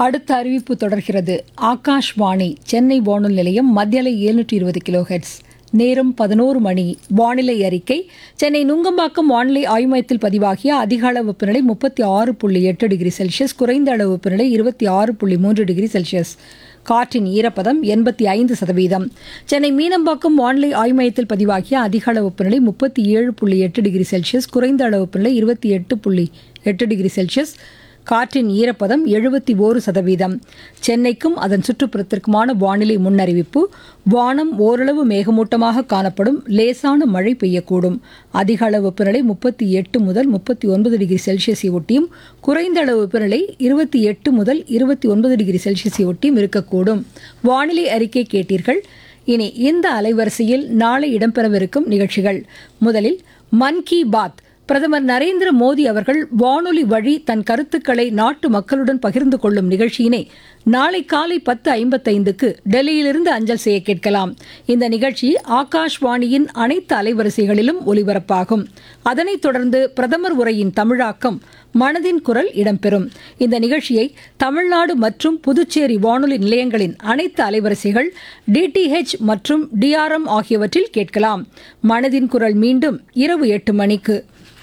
அடுத்த அறிவிப்பு தொடர்கிறது ஆகாஷ்வாணி சென்னை வானொலி நிலையம் மத்தியலை எழுநூற்றி இருபது கிலோ ஹெட்ஸ் நேரம் பதினோரு மணி வானிலை அறிக்கை சென்னை நுங்கம்பாக்கம் வானிலை ஆய்வு மையத்தில் பதிவாகிய அதிக அளவு வெப்பநிலை முப்பத்தி ஆறு புள்ளி எட்டு டிகிரி செல்சியஸ் குறைந்த அளவு வெப்பநிலை இருபத்தி ஆறு புள்ளி மூன்று டிகிரி செல்சியஸ் காற்றின் ஈரப்பதம் எண்பத்தி ஐந்து சதவீதம் சென்னை மீனம்பாக்கம் வானிலை ஆய்வு மையத்தில் பதிவாகிய அதிக அளவு வெப்பநிலை முப்பத்தி ஏழு புள்ளி எட்டு டிகிரி செல்சியஸ் குறைந்த அளவு வெப்பநிலை இருபத்தி எட்டு புள்ளி எட்டு டிகிரி செல்சியஸ் காற்றின் ஈரப்பதம் எழுபத்தி ஓரு சதவீதம் சென்னைக்கும் அதன் சுற்றுப்புறத்திற்குமான வானிலை முன்னறிவிப்பு வானம் ஓரளவு மேகமூட்டமாக காணப்படும் லேசான மழை பெய்யக்கூடும் அதிக அளவு வெப்பநிலை முப்பத்தி எட்டு முதல் முப்பத்தி ஒன்பது டிகிரி செல்சியஸை ஒட்டியும் குறைந்த அளவு வெப்பநிலை இருபத்தி எட்டு முதல் இருபத்தி ஒன்பது டிகிரி செல்சியஸை ஒட்டியும் இருக்கக்கூடும் வானிலை அறிக்கை கேட்டீர்கள் இனி இந்த அலைவரிசையில் நாளை இடம்பெறவிருக்கும் நிகழ்ச்சிகள் முதலில் மன் கி பாத் பிரதமர் நரேந்திர மோடி அவர்கள் வானொலி வழி தன் கருத்துக்களை நாட்டு மக்களுடன் பகிர்ந்து கொள்ளும் நிகழ்ச்சியினை நாளை காலை பத்து ஐம்பத்தைந்துக்கு டெல்லியிலிருந்து அஞ்சல் செய்ய கேட்கலாம் இந்த நிகழ்ச்சி ஆகாஷ்வாணியின் அனைத்து அலைவரிசைகளிலும் ஒலிபரப்பாகும் அதனைத் தொடர்ந்து பிரதமர் உரையின் தமிழாக்கம் மனதின் குரல் இடம்பெறும் இந்த நிகழ்ச்சியை தமிழ்நாடு மற்றும் புதுச்சேரி வானொலி நிலையங்களின் அனைத்து அலைவரிசைகள் டிடிஹெச் மற்றும் டிஆர்எம் ஆகியவற்றில் கேட்கலாம் மனதின் குரல் மீண்டும் இரவு எட்டு மணிக்கு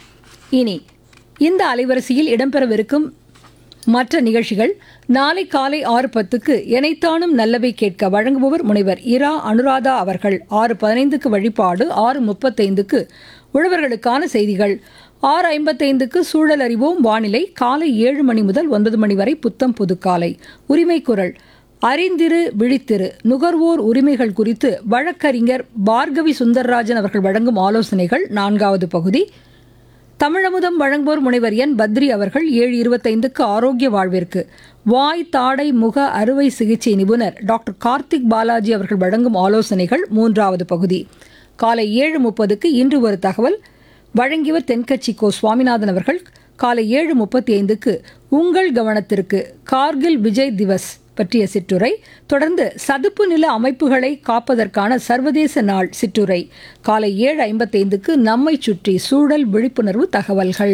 இனி இந்த அலைவரிசையில் இடம்பெறவிருக்கும் மற்ற நிகழ்ச்சிகள் நாளை காலை ஆறு பத்துக்கு எனைத்தானும் நல்லவை கேட்க வழங்குபவர் முனைவர் இரா அனுராதா அவர்கள் ஆறு பதினைந்துக்கு வழிபாடு ஆறு முப்பத்தைந்துக்கு உழவர்களுக்கான செய்திகள் ஆறு ஐம்பத்தைந்துக்கு சூழல் அறிவோம் வானிலை காலை ஏழு மணி முதல் ஒன்பது மணி வரை புத்தம் புதுக்காலை உரிமை குரல் அறிந்திரு விழித்திரு நுகர்வோர் உரிமைகள் குறித்து வழக்கறிஞர் பார்கவி சுந்தர்ராஜன் அவர்கள் வழங்கும் ஆலோசனைகள் நான்காவது பகுதி தமிழமுதம் வழங்குவோர் முனைவர் என் பத்ரி அவர்கள் ஏழு இருபத்தைந்துக்கு ஆரோக்கிய வாழ்விற்கு வாய் தாடை முக அறுவை சிகிச்சை நிபுணர் டாக்டர் கார்த்திக் பாலாஜி அவர்கள் வழங்கும் ஆலோசனைகள் மூன்றாவது பகுதி காலை ஏழு முப்பதுக்கு இன்று ஒரு தகவல் வழங்கியவர் தென்கட்சி கோ சுவாமிநாதன் அவர்கள் காலை ஏழு முப்பத்தி ஐந்துக்கு உங்கள் கவனத்திற்கு கார்கில் விஜய் திவஸ் பற்றிய சிற்றுரை தொடர்ந்து சதுப்பு நில அமைப்புகளை காப்பதற்கான சர்வதேச நாள் சிற்றுரை காலை ஏழு ஐம்பத்தைந்துக்கு நம்மை சுற்றி சூழல் விழிப்புணர்வு தகவல்கள்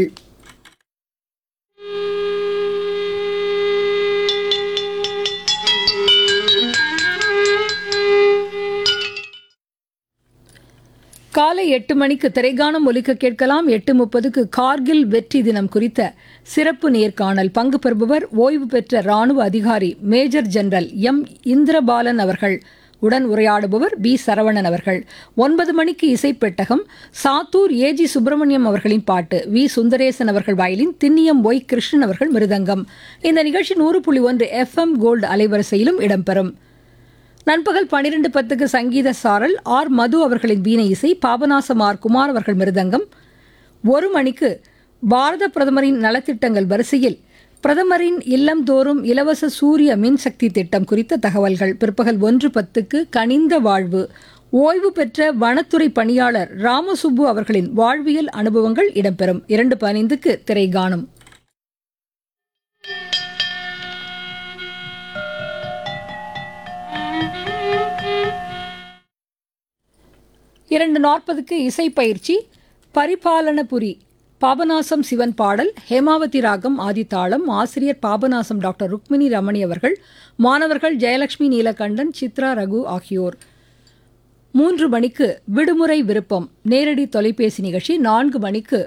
காலை எட்டு மணிக்கு திரைகானம் ஒலிக்க கேட்கலாம் எட்டு முப்பதுக்கு கார்கில் வெற்றி தினம் குறித்த சிறப்பு நேர்காணல் பங்கு பெறுபவர் ஓய்வு பெற்ற ராணுவ அதிகாரி மேஜர் ஜெனரல் எம் இந்திரபாலன் அவர்கள் உடன் உரையாடுபவர் பி சரவணன் அவர்கள் ஒன்பது மணிக்கு இசைப்பெட்டகம் சாத்தூர் ஏஜி சுப்பிரமணியம் அவர்களின் பாட்டு வி சுந்தரேசன் அவர்கள் வயலின் திண்ணியம் ஒய் கிருஷ்ணன் அவர்கள் மிருதங்கம் இந்த நிகழ்ச்சி நூறு புள்ளி ஒன்று எஃப்எம் கோல்டு அலைவரிசையிலும் இடம்பெறும் நண்பகல் பனிரெண்டு பத்துக்கு சங்கீத சாரல் ஆர் மது அவர்களின் வீணை இசை பாபநாசம் ஆர் குமார் அவர்கள் மிருதங்கம் ஒரு மணிக்கு பாரத பிரதமரின் நலத்திட்டங்கள் வரிசையில் பிரதமரின் இல்லம்தோறும் இலவச சூரிய மின்சக்தி திட்டம் குறித்த தகவல்கள் பிற்பகல் ஒன்று பத்துக்கு கனிந்த வாழ்வு ஓய்வு பெற்ற வனத்துறை பணியாளர் ராமசுப்பு அவர்களின் வாழ்வியல் அனுபவங்கள் இடம்பெறும் இரண்டு பதினைந்துக்கு திரைகாணும் இரண்டு நாற்பதுக்கு இசை பயிற்சி பரிபாலனபுரி பாபநாசம் சிவன் பாடல் ஹேமாவதி ராகம் ஆதித்தாளம் ஆசிரியர் பாபநாசம் டாக்டர் ருக்மிணி ரமணி அவர்கள் மாணவர்கள் ஜெயலட்சுமி நீலகண்டன் சித்ரா ரகு ஆகியோர் மூன்று மணிக்கு விடுமுறை விருப்பம் நேரடி தொலைபேசி நிகழ்ச்சி நான்கு மணிக்கு